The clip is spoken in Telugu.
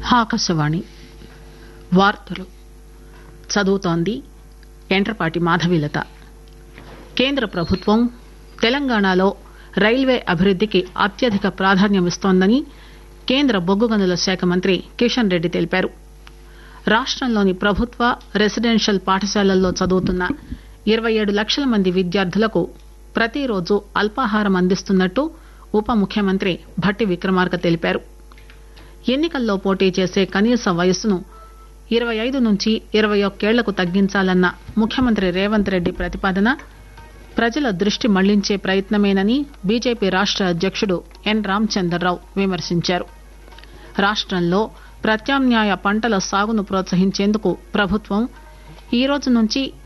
ఆకాశవాణి వార్తలు చదువుతోంది ఎంట్రపాటి మాధవీలత కేంద్ర ప్రభుత్వం తెలంగాణలో రైల్వే అభివృద్దికి అత్యధిక ప్రాధాన్యమిస్తోందని కేంద్ర బొగ్గు గనుల శాఖ మంత్రి కిషన్ రెడ్డి తెలిపారు రాష్టంలోని ప్రభుత్వ రెసిడెన్షియల్ పాఠశాలల్లో చదువుతున్న ఇరవై ఏడు లక్షల మంది విద్యార్థులకు ప్రతిరోజు అల్పాహారం అందిస్తున్నట్టు ఉప ముఖ్యమంత్రి భట్టి విక్రమార్క తెలిపారు ఎన్నికల్లో పోటీ చేసే కనీస వయస్సును ఇరవై ఐదు నుంచి ఇరవై ఒక్కేళ్లకు తగ్గించాలన్న ముఖ్యమంత్రి రేవంత్ రెడ్డి ప్రతిపాదన ప్రజల దృష్టి మళ్లించే ప్రయత్నమేనని బీజేపీ రాష్ట అధ్యకుడు ఎన్ రామచందర్రావు విమర్శించారు రాష్టంలో ప్రత్యామ్నాయ పంటల సాగును ప్రోత్సహించేందుకు ప్రభుత్వం ఈ రోజు నుంచి